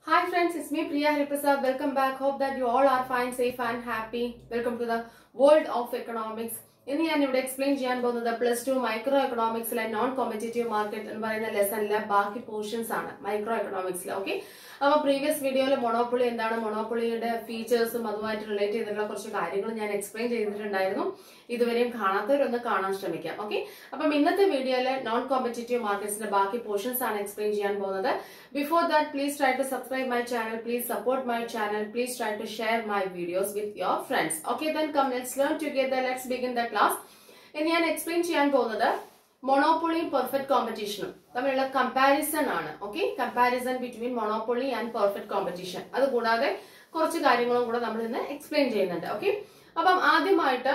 Hi friends, it's me Priya Hariprasad. Welcome back. Hope that you all are fine, safe and happy. Welcome to the world of economics. ഇന്ന് ഞാൻ ഇവിടെ explain ചെയ്യാൻ പോകുന്നത് plus two micro എക്കണോമിക്സിലെ non competitive market എന്ന് പറയുന്ന ലെസണിലെ ബാക്കി പോർഷൻസ് ആണ് മൈക്രോ എക്കണോമിക്സിലെ ഓക്കെ അപ്പൊ പ്രീവിയസ് വീഡിയോയിൽ മൊണോപ്പൊളി എന്താണ് മൊണോപ്പൊളിയുടെ ഫീച്ചേഴ്സും അതുമായിട്ട് റിലേറ്റ് ചെയ്തിട്ടുള്ള കുറച്ച് കാര്യങ്ങൾ ഞാൻ എക്സ്പ്ലെയിൻ ചെയ്തിട്ടുണ്ടായിരുന്നു ഇതുവരെയും കാണാത്തവരൊന്ന് കാണാൻ ശ്രമിക്കാം ഓക്കെ അപ്പം ഇന്നത്തെ വീഡിയോയിലെ നോൺ കോമ്പറ്റേറ്റീവ് മാർക്കറ്റ്സിന്റെ ബാക്കി പോർഷൻസ് ആണ് എക്സ്പ്ലെയിൻ ചെയ്യാൻ പോകുന്നത് before that please try to subscribe my channel please support my channel please try to share my videos with your friends okay then come let's learn together let's begin the class ഇനി ഞാൻ explain ചെയ്യാൻ പോകുന്നത് മൊണോപ്പൊളിയും perfect കോമ്പറ്റീഷനും തമ്മിലുള്ള comparison ആണ് okay comparison between monopoly and perfect competition അത് കൂടാതെ കുറച്ച് കാര്യങ്ങളും കൂടെ നമ്മൾ ഇന്ന് എക്സ്പ്ലെയിൻ ചെയ്യുന്നുണ്ട് ഓക്കെ അപ്പം ആദ്യമായിട്ട്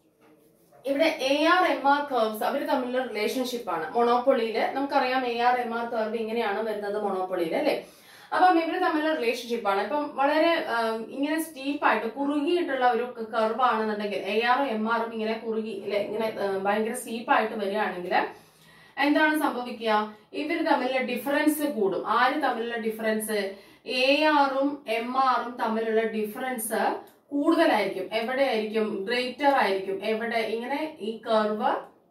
ഇവിടെ A R M R curves അവർ തമ്മിലുള്ള റിലേഷൻഷിപ്പ് ആണ് മൊണോപ്പൊളിയില് നമുക്കറിയാം A R M R curve ഇങ്ങനെയാണ് വരുന്നത് മൊണോപ്പൊളിയിൽ അല്ലെ അപ്പം ഇവര് തമ്മിലുള്ള റിലേഷൻഷിപ്പ് ആണ് ഇപ്പം വളരെ ആം, ഇങ്ങനെ സ്റ്റീപ്പായിട്ട് കുറുകിയിട്ടുള്ള ഒരു കർവ് ആണെന്നുണ്ടെങ്കിൽ എ ആറും എം ആറും ഇങ്ങനെ കുറുകി അല്ലെ ഇങ്ങനെ ആ, ഭയങ്കര സ്റ്റീപ്പായിട്ട് വരികയാണെങ്കിൽ എന്താണ് സംഭവിക്കുക ഇവർ തമ്മിലുള്ള ഡിഫറൻസ് കൂടും ആര് തമ്മിലുള്ള ഡിഫറൻസ് എ ആറും എം ആറും തമ്മിലുള്ള ഡിഫറൻസ് കൂടുതലായിരിക്കും എവിടെയായിരിക്കും ഗ്രേറ്റർ ആയിരിക്കും എവിടെ ഇങ്ങനെ ഈ കർവ്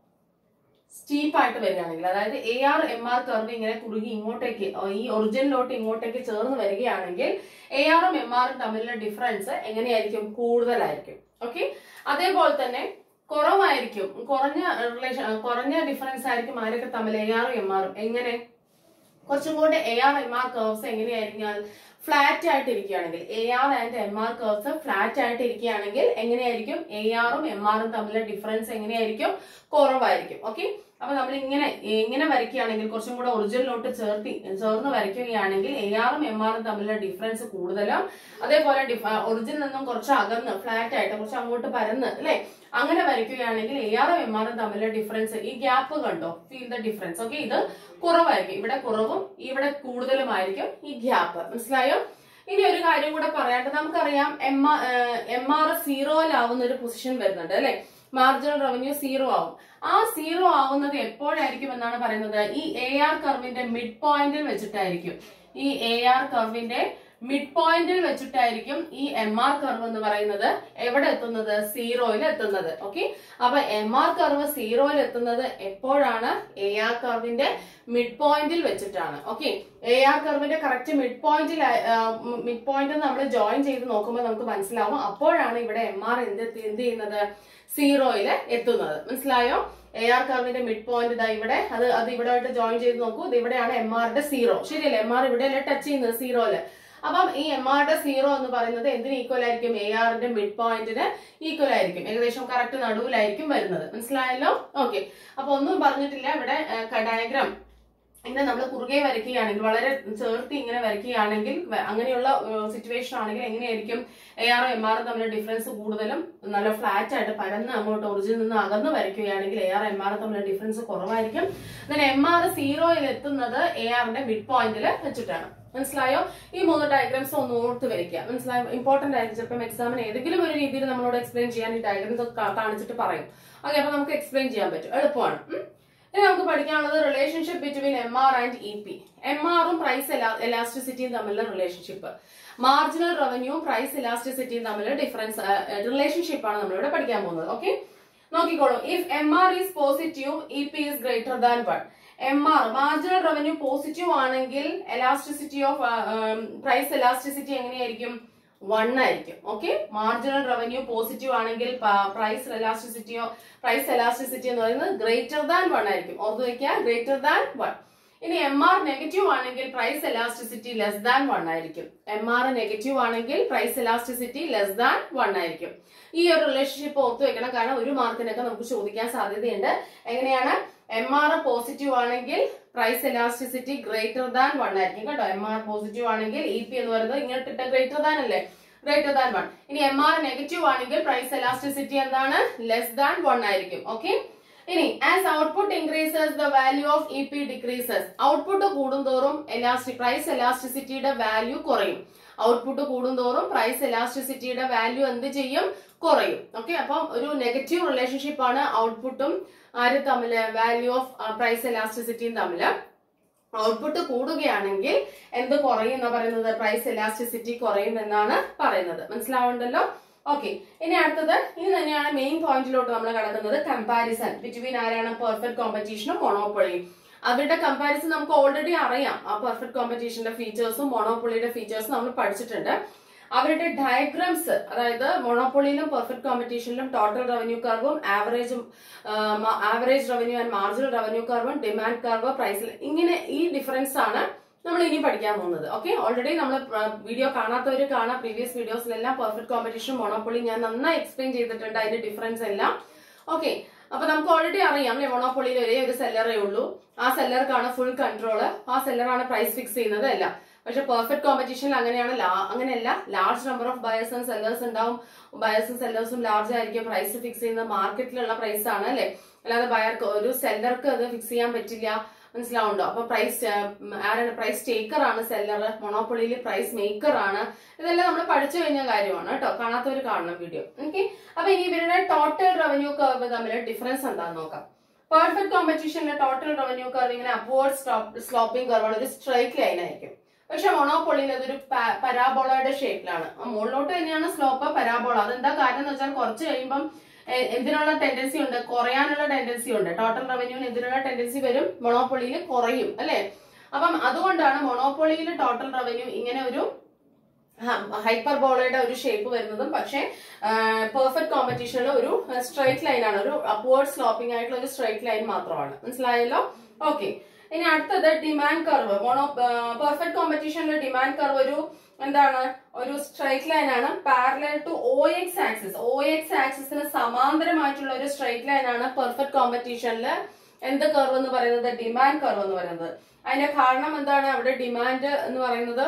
സ്റ്റീപ്പ് ആയിട്ട് വരികയാണെങ്കിൽ അതായത് A R M R curve ഇങ്ങനെ കുറുകി ഇങ്ങോട്ടേക്ക് ഓ, ഈ ഒറിജിനിലോട്ട് ഇങ്ങോട്ടേക്ക് ചേർന്ന് വരികയാണെങ്കിൽ എ ആറും എം ആറും തമ്മിലുള്ള ഡിഫറൻസ് എങ്ങനെയായിരിക്കും കൂടുതലായിരിക്കും ഓക്കെ അതേപോലെ തന്നെ കുറവായിരിക്കും കുറഞ്ഞ റിലേഷൻ കുറഞ്ഞ ഡിഫറൻസ് ആയിരിക്കും ആരൊക്കെ തമ്മിൽ എ ആറും എം ആറും എങ്ങനെ കുറച്ചും കൂടെ A R M R curves എങ്ങനെയായിരിക്കും ഫ്ലാറ്റ് ആയിട്ട് ഇരിക്കുകയാണെങ്കിൽ A R and M R curves flat ആയിട്ട് ഇരിക്കുകയാണെങ്കിൽ എങ്ങനെയായിരിക്കും എ ആറും എം ആറും തമ്മിലുള്ള ഡിഫറൻസ് എങ്ങനെയായിരിക്കും കുറവായിരിക്കും ഓക്കെ അപ്പൊ നമ്മൾ ഇങ്ങനെ ഇങ്ങനെ വരയ്ക്കുകയാണെങ്കിൽ കുറച്ചും കൂടെ ഒറിജിനലോട്ട് ചേർത്തി ചേർന്ന് വരയ്ക്കുകയാണെങ്കിൽ എ ആറും എം ആറും തമ്മിലുള്ള ഡിഫറൻസ് കൂടുതലും അതേപോലെ ഒറിജിനിൽ നിന്നും കുറച്ച് അകന്ന് ഫ്ലാറ്റ് ആയിട്ട് കുറച്ച് അങ്ങോട്ട് പരന്ന് അല്ലെ അങ്ങനെ വരയ്ക്കുകയാണെങ്കിൽ എ ആറും എം ആറും തമ്മിലുള്ള ഡിഫറൻസ് ഈ ഗ്യാപ്പ് കണ്ടോ ഫീൽ ദ ഡിഫറൻസ് ഓക്കെ ഇത് കുറവായിരിക്കും ഇവിടെ കുറവും ഇവിടെ കൂടുതലുമായിരിക്കും ഈ ഗ്യാപ്പ് മനസ്സിലായോ ഇനി ഒരു കാര്യം കൂടെ പറയാണ്ട് നമുക്കറിയാം എം എം ആർ സീറോയിലാവുന്ന ഒരു പൊസിഷൻ വരുന്നുണ്ട് അല്ലെ മാർജിനൽ റവന്യൂ സീറോ ആവും ആ സീറോ ആവുന്നത് എപ്പോഴായിരിക്കും എന്നാണ് പറയുന്നത് ഈ എ ആർ കർവിന്റെ മിഡ് പോയിന്റിൽ വെച്ചിട്ടായിരിക്കും ഈ എ ആർ കർവിന്റെ മിഡ് പോയിന്റിൽ വെച്ചിട്ടായിരിക്കും ഈ എം ആർ കർവ് എന്ന് പറയുന്നത് എവിടെ എത്തുന്നത് സീറോയിൽ എത്തുന്നത് ഓക്കെ അപ്പൊ എം ആർ കർവ് സീറോയിൽ എത്തുന്നത് എപ്പോഴാണ് എ ആർ കർവിന്റെ മിഡ് പോയിന്റിൽ വെച്ചിട്ടാണ് ഓക്കെ എ ആർ കർവിന്റെ correct mid point mid point നമ്മൾ ജോയിൻ ചെയ്ത് നോക്കുമ്പോൾ നമുക്ക് മനസ്സിലാവും അപ്പോഴാണ് ഇവിടെ എം ആർ എന്ത് എത്തി- എന്ത് ചെയ്യുന്നത് സീറോയിൽ എത്തുന്നത് മനസ്സിലായോ എ ആർ കർവിന്റെ മിഡ് പോയിന്റ് ഇതാ ഇവിടെ അത് അത് ഇവിടെ ആയിട്ട് ജോയിൻ ചെയ്ത് നോക്കൂ ഇത് ഇവിടെയാണ് എം ആറിന്റെ സീറോ ശരിയല്ലേ എം ആർ ഇവിടെയല്ലേ ടച്ച് ചെയ്യുന്നത് സീറോയില് അപ്പം ഈ എം ആറിന്റെ സീറോ എന്ന് പറയുന്നത് എന്തിന് ഈക്വൽ ആയിരിക്കും എ ആറിന്റെ മിഡ് പോയിന്റിന് ഈക്വൽ ആയിരിക്കും ഏകദേശം കറക്റ്റ് നടുവിലായിരിക്കും വരുന്നത് മനസ്സിലായല്ലോ ഓക്കെ അപ്പൊ ഒന്നും പറഞ്ഞിട്ടില്ല ഇവിടെ ഡയഗ്രാം ഇങ്ങനെ നമ്മൾ കുറുകെ വരയ്ക്കുകയാണെങ്കിൽ വളരെ ചേർത്തി ഇങ്ങനെ വരയ്ക്കുകയാണെങ്കിൽ വ- അങ്ങനെയുള്ള സിറ്റുവേഷൻ ആണെങ്കിൽ എങ്ങനെയായിരിക്കും എ ആറും എം ആറും തമ്മിലുള്ള ഡിഫറൻസ് കൂടുതലും നല്ല ഫ്ലാറ്റ് ആയിട്ട് പരന്ന് അങ്ങോട്ട് ഒറിജിനിൽ നിന്ന് അകന്ന് വരയ്ക്കുകയാണെങ്കിൽ എ ആർ എം ആർ തമ്മിലുള്ള ഡിഫറൻസ് കുറവായിരിക്കും then എം ആർ സീറോയിൽ എത്തുന്നത് എ ആറിന്റെ മിഡ് പോയിന്റിൽ വെച്ചിട്ടാണ് മനസ്സിലായോ ഈ മൂന്ന് ഡയഗ്രാംസ് ഒന്ന് ഓർത്ത് വരയ്ക്കുക മനസ്സിലായോ ഇമ്പോർട്ടന്റ് ആയിരിക്കും ചിലപ്പം എക്സാമിന് ഏതെങ്കിലും ഒരു രീതിയിൽ നമ്മളോട് എക്സ്പ്ലെയിൻ ചെയ്യാൻ ഈ ഡയഗ്രാംസ് കാണിച്ചിട്ട് പറയും ഓക്കെ അപ്പൊ നമുക്ക് എക്സ്പ്ലെയിൻ ചെയ്യാൻ പറ്റും എളുപ്പമാണ് ഉം. ഇനി നമുക്ക് പഠിക്കാനുള്ളത് relationship between M R and E P M ആറും പ്രൈസ് എലാസ്റ്റിസിറ്റിയും തമ്മിലുള്ള റിലേഷൻഷിപ്പ് മാർജിനൽ റവന്യൂവും പ്രൈസ് എലാസ്റ്റിസിറ്റിയും തമ്മിലുള്ള ഡിഫറൻസ് റിലേഷൻഷിപ്പ് ആണ് നമ്മളിവിടെ പഠിക്കാൻ പോകുന്നത് ഓക്കെ നോക്കിക്കോളൂ if M R is positive E P is greater than one M R marginal revenue positive ആണെങ്കിൽ എലാസ്റ്റിസിറ്റി ഓഫ് പ്രൈസ് എലാസ്റ്റിസിറ്റി എങ്ങനെയായിരിക്കും വൺ ആയിരിക്കും ഓക്കെ മാർജിനൽ റവന്യൂ പോസിറ്റീവ് ആണെങ്കിൽ പ്രൈസ് എലാസ്റ്റിസിറ്റിയോ പ്രൈസ് എലാസ്റ്റിസിറ്റി എന്ന് പറയുന്നത് ഗ്രേറ്റർ ദാൻ വൺ ആയിരിക്കും ഓർത്ത് വയ്ക്കുക ഗ്രേറ്റർ ദാൻ വൺ ഇനി എം ആർ നെഗറ്റീവ് ആണെങ്കിൽ price elasticity less than one ആയിരിക്കും എം ആർ നെഗറ്റീവ് ആണെങ്കിൽ price elasticity less than one ആയിരിക്കും ഈ ഒരു റിലേഷൻഷിപ്പ് ഓർത്ത് വെക്കണം കാരണം ഒരു മാർക്കിനൊക്കെ നമുക്ക് ചോദിക്കാൻ സാധ്യതയുണ്ട് എങ്ങനെയാണ് എം ആർ പോസിറ്റീവ് ആണെങ്കിൽ price elasticity greater than one ആയിരിക്കും കേട്ടോ എം ആർ പോസിറ്റീവ് ആണെങ്കിൽ ഇ പി എന്ന് പറയുന്നത് ഇങ്ങോട്ടിട്ട ഗ്രേറ്റർ ദാൻ അല്ലേ ഗ്രേറ്റർ ദാൻ വൺ ഇനി എം ആർ നെഗറ്റീവ് ആണെങ്കിൽ പ്രൈസ് എലാസ്റ്റിസിറ്റി എന്താണ് ലെസ് ദാൻ വൺ ആയിരിക്കും ഓക്കെ ഇനി as output increases the value of E P decreases output കൂടുന്തോറും എലാസ്റ്റി പ്രൈസ് എലാസ്റ്റിസിറ്റിയുടെ വാല്യൂ കുറയും ഔട്ട്പുട്ട് കൂടുന്തോറും പ്രൈസ് എലാസ്റ്റിസിറ്റിയുടെ വാല്യൂ എന്ത് ചെയ്യും കുറയും ഓക്കെ അപ്പം ഒരു നെഗറ്റീവ് റിലേഷൻഷിപ്പ് ആണ് ഔട്ട്പുട്ടും ആര് തമ്മില് വാല്യൂ ഓഫ് പ്രൈസ് എലാസ്റ്റിസിറ്റിയും തമ്മില് ഔട്ട്പുട്ട് കൂടുകയാണെങ്കിൽ എന്ത് കുറയും എന്നാ പറയുന്നത് പ്രൈസ് എലാസ്റ്റിസിറ്റി കുറയും എന്നാണ് പറയുന്നത് മനസ്സിലാവുണ്ടല്ലോ ഓക്കെ ഇനി അടുത്തത് ഇനി തന്നെയാണ് മെയിൻ പോയിന്റിലോട്ട് നമ്മൾ കടക്കുന്നത് കമ്പാരിസൺ ബിറ്റ്വീൻ ആരാണ് പെർഫെക്റ്റ് കോമ്പറ്റീഷനും മൊണോപ്പൊളിയും അവരുടെ കമ്പാരിസൺ നമുക്ക് ഓൾറെഡി അറിയാം ആ പെർഫെക്റ്റ് കോമ്പറ്റീഷന്റെ ഫീച്ചേഴ്സും മൊണോപ്പൊളിയുടെ ഫീച്ചേഴ്സും നമ്മൾ പഠിച്ചിട്ടുണ്ട് അവരുടെ ഡയഗ്രാംസ് അതായത് മൊണോപ്പൊളിയിലും പെർഫെക്റ്റ് കോമ്പറ്റീഷനിലും ടോട്ടൽ റവന്യൂ കർവും ആവറേജും average revenue and marginal revenue കർവും ഡിമാൻഡ് കർവ് പ്രൈസിൽ ഇങ്ങനെ ഈ ഡിഫറൻസ് ആണ് നമ്മൾ ഇനി പഠിക്കാൻ പോകുന്നത് ഓക്കെ ഓൾറെഡി നമ്മൾ വീഡിയോ കാണാത്തവർ കാണാം പ്രീവിയസ് വീഡിയോസിലെല്ലാം പെർഫെക്റ്റ് കോമ്പറ്റീഷൻ മൊണോപ്പൊളി ഞാൻ നന്നായി എക്സ്പ്ലെയിൻ ചെയ്തിട്ടുണ്ട് അതിന്റെ ഡിഫറൻസ് എല്ലാം ഓക്കെ അപ്പൊ നമുക്ക് ഓൾറെഡി അറിയാം അല്ലെ മൊണോപ്പൊളിയിൽ ഒരേ ഒരു സെല്ലറേ ഉള്ളൂ ആ സെല്ലർക്കാണ് ഫുൾ കൺട്രോള് ആ സെല്ലറാണ് പ്രൈസ് ഫിക്സ് ചെയ്യുന്നത് അല്ല പക്ഷെ പെർഫെക്റ്റ് കോമ്പറ്റീഷനിൽ അങ്ങനെയാണ് ലാ- അങ്ങനെയല്ല large number of buyers and sellers ഉണ്ടാവും ബയേഴ്സും സെല്ലേഴ്സും ലാർജ് ആയിരിക്കും പ്രൈസ് ഫിക്സ് ചെയ്യുന്നത് മാർക്കറ്റിലുള്ള പ്രൈസ് ആണ് അല്ലെ അല്ലാതെ ബയർക്ക് ഒരു സെല്ലർക്ക് അത് ഫിക്സ് ചെയ്യാൻ പറ്റില്ല മനസ്സിലാവുണ്ടോ അപ്പൊ പ്രൈസ് ആരാണ് പ്രൈസ് ടേക്കർ ആണ് സെല്ലർ മൊണോപ്പൊളിയിൽ പ്രൈസ് മേക്കർ ആണ് ഇതെല്ലാം നമ്മൾ പഠിച്ചു കഴിഞ്ഞ കാര്യമാണ് കേട്ടോ കാണാത്തവർ കാണണം വീഡിയോ ഓക്കെ അപ്പൊ ഇനി ഇവരുടെ ടോട്ടൽ റവന്യൂ കർവ് തമ്മിൽ ഡിഫറൻസ് എന്താന്ന് നോക്കാം പെർഫെക്റ്റ് കോമ്പറ്റീഷനിലെ ടോട്ടൽ റവന്യൂ കർവ് ഇങ്ങനെ അപ്വേർഡ് സ്ലോപ്പിംഗ് കർവാണ് ഒരു സ്ട്രൈറ്റ് ലൈൻ ആയിരിക്കും പക്ഷെ മൊണോപ്പൊളിയിൽ അതൊരു പരാബോളയുടെ ഷേപ്പിലാണ് മുകളിലോട്ട് തന്നെയാണ് സ്ലോപ്പ് പരാബോള അതെന്താ കാര്യം എന്ന് വെച്ചാൽ കുറച്ച് കഴിയുമ്പം എ- എന്തിനുള്ള ടെൻഡൻസി ഉണ്ട് കുറയാനുള്ള ടെൻഡൻസി ഉണ്ട് ടോട്ടൽ റവന്യൂവിന് എന്തിനുള്ള ടെൻഡൻസി വരും മൊണോപ്പൊളിയിൽ കുറയും അല്ലെ അപ്പം അതുകൊണ്ടാണ് മൊണോപ്പൊളിയിൽ ടോട്ടൽ റവന്യൂ ഇങ്ങനെ ഒരു ഹൈപ്പർബോളയുടെ ഒരു ഷേപ്പ് വരുന്നതും പക്ഷേ പെർഫെക്റ്റ് കോമ്പറ്റീഷനിൽ ഒരു സ്ട്രൈറ്റ് ലൈൻ ആണ് ഒരു അപ്വേർഡ് സ്ലോപ്പിംഗ് ആയിട്ടുള്ള ഒരു സ്ട്രൈറ്റ് ലൈൻ മാത്രമാണ് മനസ്സിലായല്ലോ ഓക്കെ ഇനി അടുത്തത് ഡിമാൻഡ് കർവ് മോണോ പെർഫെക്റ്റ് കോമ്പറ്റീഷനിലെ ഡിമാൻഡ് കർവ് ഒരു എന്താണ് ഒരു സ്ട്രൈറ്റ് ലൈൻ ആണ് parallel to O X axis O X ആക്സിസിന് സമാന്തരമായിട്ടുള്ള ഒരു സ്ട്രൈറ്റ് ലൈൻ ആണ് പെർഫെക്റ്റ് കോമ്പറ്റീഷനിൽ എന്ത് കർവ് എന്ന് പറയുന്നത് ഡിമാൻഡ് കർവ് എന്ന് പറയുന്നത് അതിന്റെ കാരണം എന്താണ് അവിടെ ഡിമാൻഡ് എന്ന് പറയുന്നത്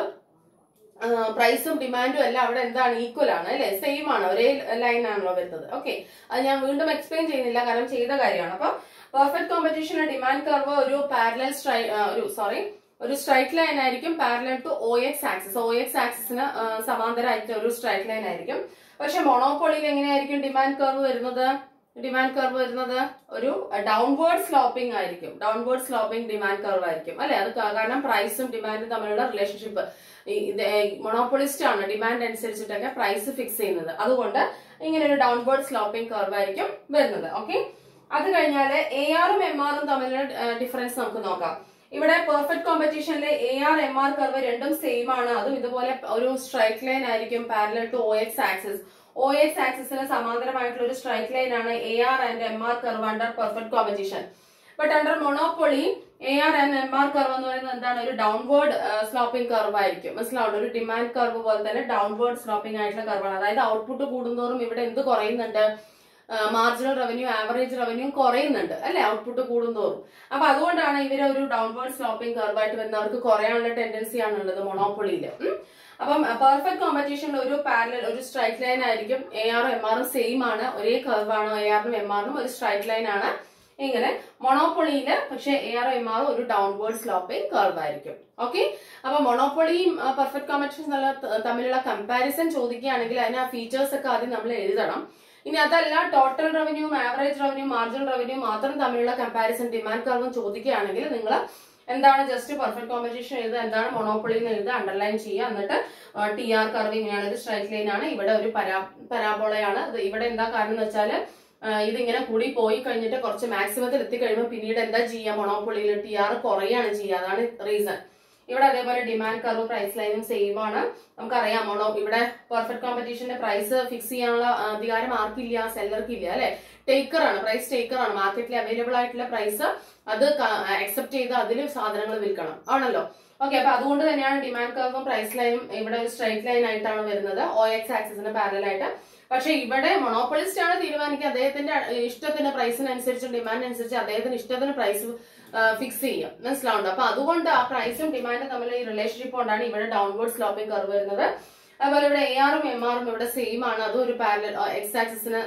പ്രൈസും ഡിമാൻഡും എല്ലാം അവിടെ എന്താണ് ഈക്വൽ ആണ് അല്ലെ സെയിം ആണ് ഒരേ ലൈൻ ആണല്ലോ വരുന്നത് ഓക്കെ അത് ഞാൻ വീണ്ടും എക്സ്പ്ലെയിൻ ചെയ്യുന്നില്ല കാരണം ചെയ്ത കാര്യമാണ് അപ്പൊ പെർഫെക്റ്റ് കോമ്പറ്റീഷനിലെ ഡിമാൻഡ് കർവ് ഒരു പാരലൽ സ്ട്രൈ ഒരു സോറി ഒരു സ്ട്രൈറ്റ് ലൈൻ ആയിരിക്കും parallel to O X axis O X ആക്സിസിന് സമാന്തരമായിട്ട് ഒരു സ്ട്രൈറ്റ് ലൈൻ ആയിരിക്കും പക്ഷെ മൊണോപ്പൊളിയിൽ എങ്ങനെയായിരിക്കും ഡിമാൻഡ് കർവ് വരുന്നത് ഡിമാൻഡ് കർവ് വരുന്നത് ഒരു ഡൗൺവേർഡ് സ്ലോപ്പിംഗ് ആയിരിക്കും ഡൗൺവേർഡ് സ്ലോപ്പിംഗ് ഡിമാൻഡ് കർവ് ആയിരിക്കും അല്ലെ അത് കാ- കാരണം പ്രൈസും ഡിമാൻഡും തമ്മിലുള്ള റിലേഷൻഷിപ്പ് മൊണോപ്പൊളിസ്റ്റ് ആണ് ഡിമാൻഡ് അനുസരിച്ചിട്ടൊക്കെ പ്രൈസ് ഫിക്സ് ചെയ്യുന്നത് അതുകൊണ്ട് ഇങ്ങനെ ഒരു ഡൗൺവേർഡ് സ്ലോപ്പിംഗ് കർവ് ആയിരിക്കും വരുന്നത് ഓക്കെ അത് കഴിഞ്ഞാൽ എ ആറും എം ആറും തമ്മിലുള്ള ഡിഫറൻസ് നമുക്ക് നോക്കാം ഇവിടെ പെർഫെക്റ്റ് കോമ്പറ്റീഷനിലെ A R M R curve രണ്ടും സെയിം ആണ് അതും ഇതുപോലെ ഒരു സ്ട്രൈറ്റ് ലൈൻ ആയിരിക്കും parallel to O X axis O X ആക്സിസിന് സമാന്തരമായിട്ടുള്ള ഒരു സ്ട്രൈറ്റ് ലൈൻ ആണ് A R and M R curve under perfect competition but under monopoly A R and M R curve എന്ന് പറയുന്നത് എന്താണ് ഒരു ഡൗൺവേർഡ് സ്ലോപ്പിംഗ് കർവ് ആയിരിക്കും മനസ്സിലാവുണ്ട് ഒരു ഡിമാൻഡ് കർവ് പോലെ തന്നെ ഡൗൺവേർഡ് സ്ലോപ്പിംഗ് ആയിട്ടുള്ള കർവാണ് അതായത് ഔട്ട്പുട്ട് കൂടുന്തോറും ഇവിടെ എന്ത് കുറയുന്നുണ്ട് മാർജിനൽ റവന്യൂ ആവറേജ് റവന്യൂ കുറയുന്നുണ്ട് അല്ലെ ഔട്ട്പുട്ട് കൂടുന്തോറും അപ്പൊ അതുകൊണ്ടാണ് ഇവര് ഒരു ഡൗൺവേർഡ് സ്ലോപ്പിംഗ് കർവായിട്ട് വരുന്നവർക്ക് കുറയാനുള്ള ടെൻഡൻസി ആണുള്ളത് മൊണോപ്പൊളിയില് അപ്പം പെർഫെക്റ്റ് കോമ്പറ്റീഷനിൽ ഒരു പാരലൽ ഒരു സ്ട്രൈറ്റ് ലൈൻ ആയിരിക്കും എ ആറും എം ആറും സെയിം ആണ് ഒരേ കർവാണ് എ ആറിനും എം ആറിനും ഒരു സ്ട്രൈറ്റ് ലൈൻ ആണ് ഇങ്ങനെ മൊണോപ്പൊളിയില് പക്ഷെ എ ആറും എം ആറും ഒരു ഡൗൺവേർഡ് സ്ലോപ്പിംഗ് കർവ് ആയിരിക്കും ഓക്കെ അപ്പൊ മൊണോപ്പൊളിയും പെർഫെക്റ്റ് കോമ്പറ്റീഷൻ തമ്മിലുള്ള കമ്പാരിസൺ ചോദിക്കുകയാണെങ്കിൽ അതിന് ആ ഫീച്ചേഴ്സ് ഒക്കെ ആദ്യം നമ്മൾ എഴുതണം ഇനി അതല്ല total revenue average revenue marginal revenue മാത്രം തമ്മിലുള്ള കമ്പാരിസൺ ഡിമാൻഡ് കർവും ചോദിക്കുകയാണെങ്കിൽ നിങ്ങൾ എന്താണ് ജസ്റ്റ് പെർഫെക്റ്റ് കോമ്പറ്റീഷൻ എഴുതുക എന്താണ് മൊണോപ്പൊളി എന്ന് എഴുതുക അണ്ടർലൈൻ ചെയ്യുക എന്നിട്ട് ടി ആർ കർവ് ഇങ്ങനെയാണ് ഒരു സ്ട്രൈറ്റ് ലൈൻ ആണ് ഇവിടെ ഒരു പരാ പരാബോളയാണ് ഇത് ഇവിടെ എന്താ കാരണം എന്ന് വെച്ചാൽ ഇതിങ്ങനെ കൂടി പോയി കഴിഞ്ഞിട്ട് കുറച്ച് മാക്സിമത്തിൽ എത്തിക്കഴിയുമ്പോൾ പിന്നീട് എന്താ ചെയ്യുക മൊണോപ്പൊളിയിൽ ടി ആർ കുറയാണ് ചെയ്യുക അതാണ് റീസൺ ഇവിടെ അതേപോലെ ഡിമാൻഡ് കർവ് പ്രൈസ് ലൈനും സെയിം ആണ് നമുക്കറിയാം മോണോ ഇവിടെ പെർഫെക്റ്റ് കോമ്പറ്റീഷന്റെ പ്രൈസ് ഫിക്സ് ചെയ്യാനുള്ള ആ, അധികാരം ആർക്കില്ല സെല്ലർക്ക് ഇല്ല അല്ലെ ടേക്കർ ആണ് പ്രൈസ് ടേക്കർ ആണ് മാർക്കറ്റിൽ അവൈലബിൾ ആയിട്ടുള്ള പ്രൈസ് അത് അക്സെപ്റ്റ് ചെയ്ത് അതിൽ സാധനങ്ങൾ വിൽക്കണം ആണല്ലോ ഓക്കെ അപ്പൊ അതുകൊണ്ട് തന്നെയാണ് ഡിമാൻഡ് കർവും പ്രൈസ് ലൈനും ഇവിടെ ഒരു സ്ട്രൈറ്റ് ലൈൻ ആയിട്ടാണ് വരുന്നത് ഒ എക്സ് ആക്സിസിന് പാരലൽ ആയിട്ട് പക്ഷെ ഇവിടെ മൊണോപ്പൊളിസ്റ്റ് ആണ് തീരുമാനിക്കുക അദ്ദേഹത്തിന്റെ ഇഷ്ടത്തിന് പ്രൈസിനനുസരിച്ച് ഡിമാൻഡ് അനുസരിച്ച് അദ്ദേഹത്തിന് ഇഷ്ടത്തിന് പ്രൈസ് ഫിക്സ് ചെയ്യും മനസ്സിലാവുണ്ട് അപ്പൊ അതുകൊണ്ട് ആ പ്രൈസും ഡിമാൻഡും തമ്മിൽ ഈ റിലേഷൻഷിപ്പ് കൊണ്ടാണ് ഇവിടെ ഡൗൺവേർഡ് സ്ലോപ്പിംഗ് കർവ് വരുന്നത് അതുപോലെ ഇവിടെ എ ആറും എം ആറും ഇവിടെ സെയിം ആണ് അതും ഒരു പാരലൽ എക്സ് ആക്സിസിന്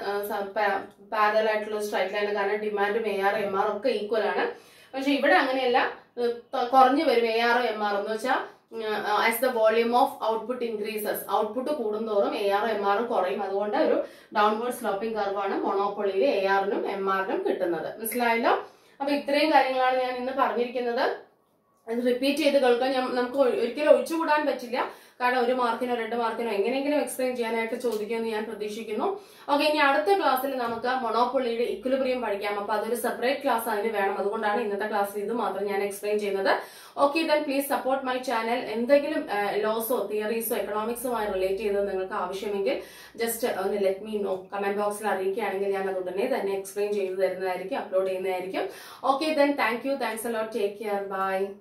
പാരലൽ ആയിട്ടുള്ള സ്ട്രൈറ്റ് ലൈൻ കാരണം ഡിമാൻഡും എ ആറും എം ആറും ഒക്കെ ഈക്വൽ ആണ് പക്ഷെ ഇവിടെ അങ്ങനെയല്ല ഏഹ് ത- കുറഞ്ഞു വരും എ ആറും എം ആറും എന്ന് വെച്ചാൽ as the volume of output increases output കൂടുന്തോറും എ ആറും എം ആറും കുറയും അതുകൊണ്ട് ഒരു ഡൗൺവേർഡ് സ്ലോപ്പിംഗ് കർവാണ് മൊണോപ്പൊളിയിൽ എ ആറിനും എം ആറിനും കിട്ടുന്നത് മനസ്സിലായല്ലോ അപ്പൊ ഇത്രയും കാര്യങ്ങളാണ് ഞാൻ ഇന്ന് പറഞ്ഞിരിക്കുന്നത് അത് റിപ്പീറ്റ് ചെയ്ത് കേൾക്കാൻ ഞാൻ നമുക്ക് ഒ- ഒരിക്കലും ഒഴിച്ചുകൂടാൻ പറ്റില്ല കാരണം ഒരു മാർക്കിനോ രണ്ട് മാർക്കിനോ എങ്ങനെയെങ്കിലും എക്സ്പ്ലെയിൻ ചെയ്യാനായിട്ട് ചോദിക്കുമെന്ന് ഞാൻ പ്രതീക്ഷിക്കുന്നു ഓക്കെ ഇനി അടുത്ത ക്ലാസ്സിൽ നമുക്ക് മൊണോപ്പൊളിയുടെ ഇക്വിലിബ്രിയം പഠിക്കാം അപ്പൊ അതൊരു സെപ്പറേറ്റ് ക്ലാസ് അതിന് വേണം അതുകൊണ്ടാണ് ഇന്നത്തെ ക്ലാസ്സിൽ ഇത് മാത്രം ഞാൻ എക്സ്പ്ലെയിൻ ചെയ്യുന്നത് okay then please support my channel എന്തെങ്കിലും ലോസോ തിയറീസോ എക്കണോമിക്സുമായി റിലേറ്റ് ചെയ്ത് നിങ്ങൾക്ക് ആവശ്യമെങ്കിൽ ജസ്റ്റ് ഒന്ന് ലെറ്റ് മീ നോ കമന്റ് ബോക്സിൽ അറിയിക്കുകയാണെങ്കിൽ ഞാൻ അത് ഉടനെ തന്നെ എക്സ്പ്ലെയിൻ ചെയ്തു തരുന്നതായിരിക്കും അപ്ലോഡ് ചെയ്യുന്നതായിരിക്കും okay then thank you thanks a lot take care by